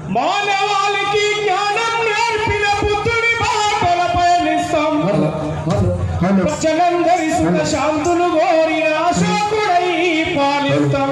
మానవాళికి జ్ఞానం నేర్పిన బుద్ధుడి బాటల పయనిస్తాం ప్రజలందరి సుఖ శాంతులు కోరిన అశోకుడై పాలిస్తాం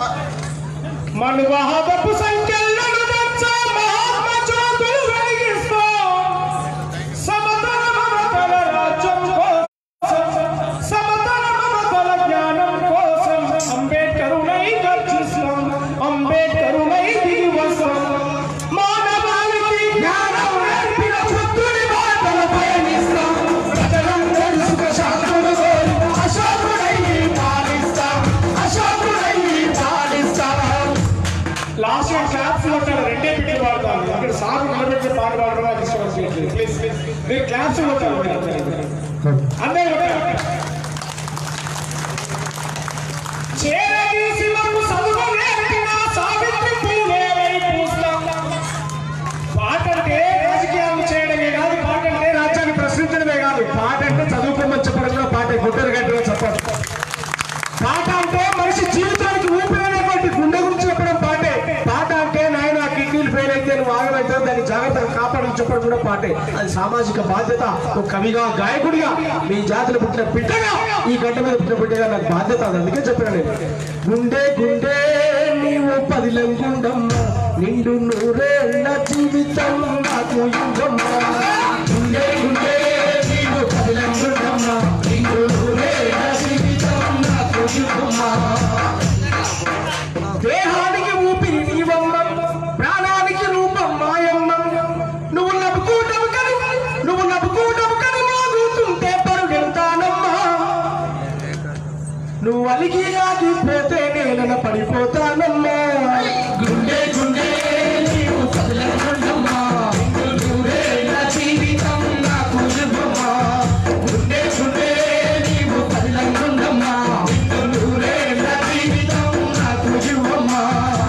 మనువాదపు సంఖ్యలను తెచ్చ మహాత్మ జ్యోతులు వెలిగిస్తాం సమతల మమతల రాజ్యం కోసం సమతల మమతల జ్ఞానం కోసం అంబేద్కరునై గర్జిస్తాం అంబేద్కరునై దిగి వస్తాం మానవాళికి జ్ఞానం నేర్పిన బుద్ధుడి బాటల పయనిస్తాం ప్రజలందరి సుఖ శాంతులు కోరి అశోకుడై పాలిస్తాం అశోకుడై పాలిస్తాం లాస్ట్ ఇయర్ క్లాప్స్ కొట్టారు రెండే పెట్టి పాడతాను ఇక్కడ సాగు నిలబెట్టి పాట పాడడం నాకు ఇష్టం అనిపించలేదు ప్లీజ్ ప్లీజ్ మీరు క్లాప్స్ కొట్టారు మీరు అందరూ. అందరూ కొట్టారు చేరదీసి మనకు చదువు నేర్పిన సావిత్రి పువ్వులేవై పూస్తాం. పాట అంటే రాజకీయాలు చేయడమే కాదు పాట అంటే రాజ్యాన్ని ప్రశ్నించడమే కాదు పాట అంటే చదువుకోమని చెప్పడం కూడా పాట గుడ్డలు గట్టిగా చెప్పాలి పాట అంటే మనిషి జీవితానికి ఊపిరైనటువంటి గుండె గురించి చెప్పడం పాటే పాట అంటే నాయన ఆ కిడ్నీలు ఫెయిల్ అయితే నువ్వు ఆగమైతే దాన్ని జాగ్రత్తగా కాపాడని చెప్పడం కూడా పాటే అది సామాజిక బాధ్యత ఒక కవిగా గాయకుడిగా మీ జాతిలో పుట్టిన బిడ్డగా ఈ గడ్డ మీద పుట్టిన బిడ్డగా నాకు బాధ్యత అది అందుకే చెప్పిన నేను గుండె గుండె నీవు పదిలంగుండమ్మ నిండు నూరేళ్ళ జీవితం నాకు యుగమ్మ గుండె గుండె నీవు పదిలంగుండమ్మ నిండు నూరేళ్ళ జీవితం నాకు యుగమ్మ దేహానికి ఊపిరి నీవమ్మ ప్రాణానికి రూపం మాయమ్మ నువ్వు నవ్వుకుంటావు కని నువ్వు నవ్వుకుంటావు కని మోగుతుంటే పరుగెళ్తానమ్మా నువ్వు అలిగి ఆగిపోతే నేలన పడిపోతానమ్మా గుండె గుండె నీవు కదలకుండమ్మా నూరేళ్ళ జీవితం నాకు ఇవ్వమ్మా గుండె గుండె నీవు కదలకుండమ్మా నూరేళ్ళ జీవితం నాకు ఇవ్వమ్మా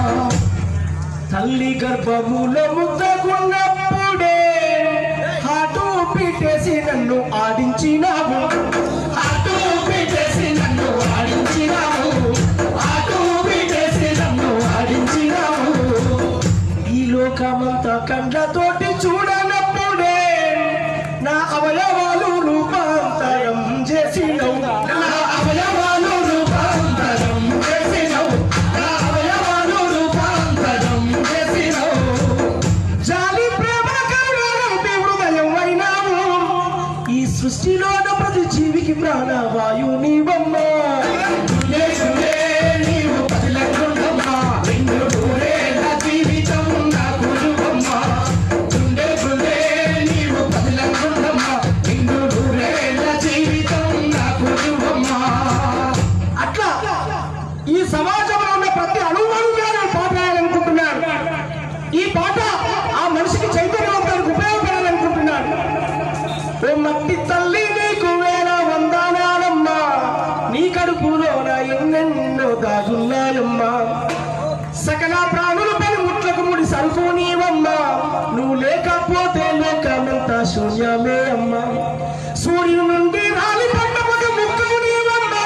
తల్లి గర్భములో ముద్దకున్నప్పుడే హాటు పెట్టేసి నన్ను ఆడించినావు హాటు పెట్టేసి నన్ను ఆడించినావు హాటు పెట్టేసి నన్ను ఆడించినావు ఈ లోకమంతా కండ్లతోటి చూడనప్పుడే నా అవయవాలు రూపాంతరం చేసినవు నా అవయవాలు రూపాంతరం చేసినవు నా అవయవాలు రూపాంతరం చేసినవు జాలి ప్రేమ కరుణాలంటే హృదయం అయినావు ఈ సృష్టిలోన ప్రతి జీవికి ప్రాణవాయు నీవమ్మ గుండె గుండె నీవు పదిలంగుండమ్మా రెండు నూరేళ్ళ జీవితం నాకు ఇవ్వమ్మా గుండె గుండె నీవు పదిలంగుండమ్మా రెండు నూరేళ్ళ జీవితం నాకు ఇవ్వమ్మా అట్లా ఈ సమాజంలో ఉన్న ప్రతి అణువుగా నేను పాట రాయాలనుకుంటున్నాను ఈ పాట ఆ మనిషికి చైతన్యవంతానికి ఉపయోగపడాలనుకుంటున్నాను ఓ మట్టి తల్లి నీకు వేల వందనాలమ్మా నీ కడుపులో నా ఎన్నెన్నో దాగున్నాయమ్మా సకల ప్రాణుల పని ముట్లకు ముడి సరుకు నీవమ్మా నువ్వు లేకపోతే లోకమంతా శూన్యమే అమ్మా సూర్యుని నుండి రాలి పడ్డ ఒక ముక్కవు నీవమ్మా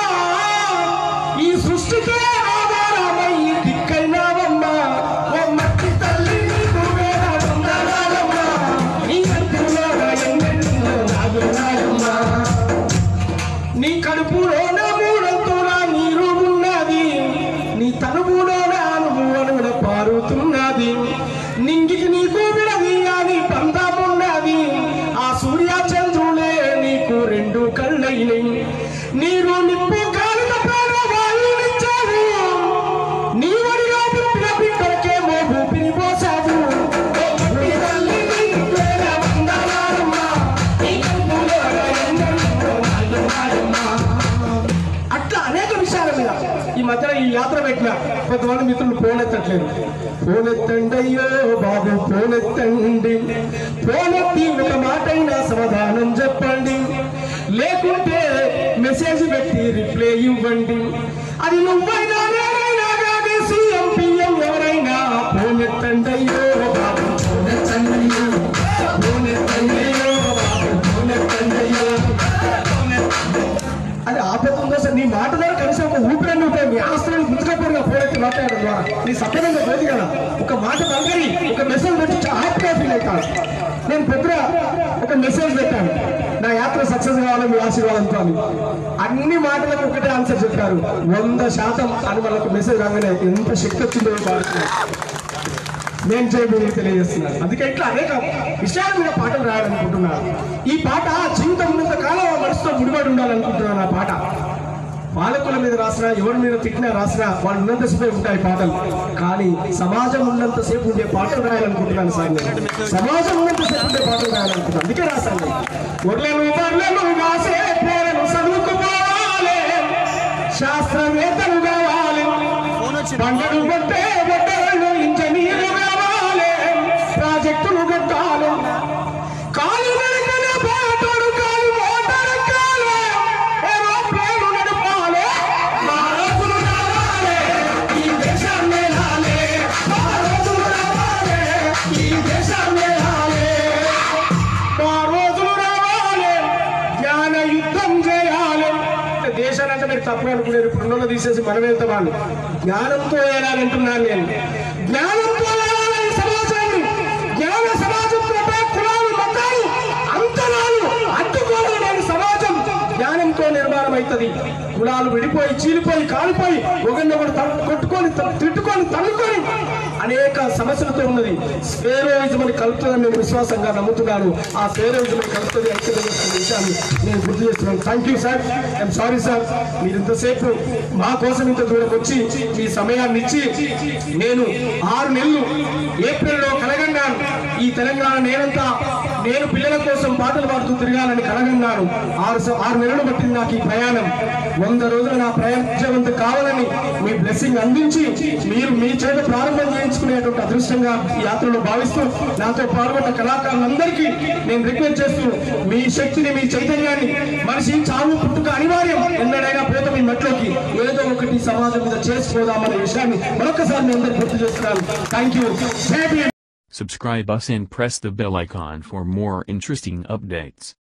ఈ సృష్టికే ఆధారమై దిక్కైనావమ్మా ఓ మట్టి తల్లి నీకు వేల వందనాలమ్మా నీ కడుపులో నా ఎన్నెన్నో నాగున్నాయమ్మా నీ కడుపులో నా మూడంతుల నీరు ఉన్నది నీ తనువులో నా అనుభవం పారుతున్నది నింగికి నీకు విడది అని పందమున్నది ఆ సూర్య చంద్రులే నీకు రెండు కళ్ళైనవి నీరు నిప్పు కాలిన ప్రాణవాయునిచ్చావు నీ ఒడిలో పుట్టిన బిడ్డలకేమో ఊపిరి పోసావు ఓ మట్టి తల్లి నీకు వేల వందనాలమ్మా. నీ కడుపులో నా ఎన్నెన్నో నాలుగున్నాయమ్మా. అట్లా అనేక విషయాల మీద ఈ మధ్యన ఈ యాత్ర పెట్టిన కొంతమంది మిత్రులు ఫోన్ ఎత్తట్లేదు ఫోన్ ఎత్తండి అయ్యో బాబు ఫోన్ ఎత్తండి ఫోన్ ఎత్తి ఒక మాటైనా సమాధానం చెప్పండి లేకుంటే మెసేజ్ పెట్టి రిప్లై ఇవ్వండి అది నువ్వైనా నేనైనా కానీ సీఎం పిఎం ఎవరైనా ఫోన్ ఎత్తండి అయ్యో బాబు ఫోన్ ఎత్తండి అయ్యో ఫోన్ ఎత్తండి అయ్యో బాబు ఫోన్ ఎత్తండి అయ్యో ఫోన్ ఎత్తండి అది ఆపత్తుందో సార్ నీ మాట ద్వారా కనీసం ఒక ఊపిరి ఉంటాయి మీ ఆస్తులను గుర్తుకపోయినా ఫోన్ ఎత్తి మాట్లాడడం ద్వారా నీ సత్యమైన పోదు కదా ఒక మాట పలకరి ఒక మెసేజ్ అవుతాడు నేను పొద్దున ఒక మెసేజ్ పెట్టాను నా యాత్ర సక్సెస్ కావాలని మీ ఆశీర్వాదంతో అని అన్ని మాటలకు ఒకటే ఆన్సర్ చెప్పారు వంద శాతం అని వాళ్ళకు మెసేజ్ రాగానే ఎంత శక్తి వచ్చిందో పాడుతున్నారు నేను చేయబోయి తెలియజేస్తున్నాను అందుకే ఇట్లా అనేక విషయాల మీద పాటలు రాయాలనుకుంటున్నాను ఈ పాట జీవితం ఉన్నంత కాలం ఆ మనసుతో ముడిపడి ఉండాలనుకుంటున్నాను ఆ పాట పాలకుల మీద రాసినా ఎవరి మీద తిట్టినా రాసినా వాళ్ళు ఉన్నంతసేపే ఉంటాయి పాటలు కానీ సమాజం ఉన్నంతసేపు ఉండే పాటలు రాయాలనుకుంటున్నాను సార్ నేను సమాజం ఉన్నంతసేపు ఉండే పాటలు రాయాలనుకుంటున్నాను అందుకే రాశాను నేను. గొర్రెలు బర్రెలు కాసే పేరను చదువుకుపోవాలి శాస్త్రవేత్తలు కావాలి పంటలు కొట్టే బొట్టలు ఇంజనీర్లు కావాలి ప్రాజెక్టులు కట్టాలి కాలు వెనుకనే పోతాడు కాలు మోటార్ ఎక్కాలి ఏరోప్లేను నడపాలి మా రోజులు రావాలి ఈ దేశం మేలాలి మా రోజులు రావాలి ఈ దేశం మేలాలి మా రోజులు రావాలి జ్ఞాన యుద్ధం చేయాలి అంటే దేశాన్ని అంటే మీరు తప్పుగా అనుకునేది ఇప్పుడు తీసేసి మనం వెళ్తాం వాళ్ళు జ్ఞానంతో ఏలాలంటున్నాను నేను జ్ఞానంతో ఏలాలి ఈ సమాజాన్ని జ్ఞాన సమాజంతో కులాలు మతాలు అంతరాలు అడ్డుకోలేని సమాజం జ్ఞానంతో నిర్మాణం అవుతుంది కులాలు విడిపోయి చీలిపోయి కాలిపోయి ఒకరినొకరు త- కొట్టుకొని త- తిట్టుకొని తన్నుకొని అనేక సమస్యలతో ఉన్నది స్వేరోయిజం అని కలుపుతుందని నేను విశ్వాసంగా నమ్ముతున్నాను ఆ స్వేరోయిజం అని కలుపుతుంది ఐక్యత చేస్తున్న విషయాన్ని నేను గుర్తు చేస్తున్నాను thank you sir I'm sorry sir మీరు ఇంతసేపు మా కోసం ఇంత దూరం వచ్చి మీ సమయాన్ని ఇచ్చి నేను ఆరు నెలలు ఏప్రిల్లో కలగన్నాను ఈ తెలంగాణ నేనంతా నేను పిల్లల కోసం పాటలు పాడుతూ తిరగాలని కలగన్నాను ఆరు స- ఆరు నెలలు పట్టింది నాకు ఈ ప్రయాణం వంద రోజులు నా ప్రయాణవంతం కావాలని మీ బ్లెస్సింగ్ అందించి మీరు మీ చేత ప్రారంభం చేయించుకునేటువంటి అదృష్టంగా ఈ యాత్రలో భావిస్తూ నాతో పాల్గొన్న కళాకారులందరికీ నేను రిక్వెస్ట్ చేస్తూ మీ శక్తిని మీ చైతన్యాన్ని మనిషి చావు పుట్టుక అనివార్యం ఎన్నడైనా పోతాం ఈ మట్లోకి ఏదో ఒకటి సమాజం మీద చేసుకోదామనే విషయాన్ని మరొకసారి మీ అందరికి గుర్తు చేస్తున్నాను థ్యాంక్ యూ జై Bhim. Subscribe us and press the bell icon for more interesting updates.